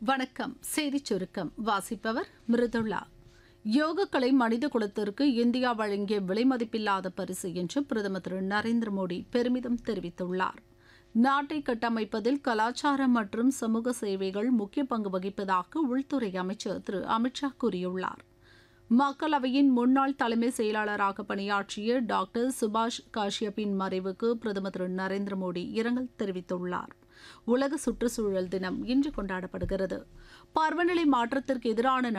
வணக்கம் செய்திச் சுருக்கம் வாசிப்பவர் மிருதுளா யோகக்கலை மனித குலத்திற்கு இந்தியா வழங்கிய விலைமதிப்பில்லாத பரிசு என்று பிரதமர் திரு நரேந்திர மோடி பெருமிதம் தெரிவித்துள்ளார் நாட்டை கட்டமைப்பதில் கலாச்சாரம் மற்றும் சமூக சேவைகள் முக்கிய பங்கு வகிப்பதாக உள்துறை அமைச்சர் திரு அமித்ஷா கூறியுள்ளார் மக்களவையின் முன்னாள் தலைமை செயலாளராக பணியாற்றிய டாக்டர் சுபாஷ் காஷ்யப்பின் மறைவுக்கு பிரதமர் திரு நரேந்திர மோடி இரங்கல் தெரிவித்துள்ளார் உலக சுற்றுச்சூழல் தினம் இன்று கொண்டாடப்படுகிறது பருவநிலை மாற்றத்திற்கு எதிரான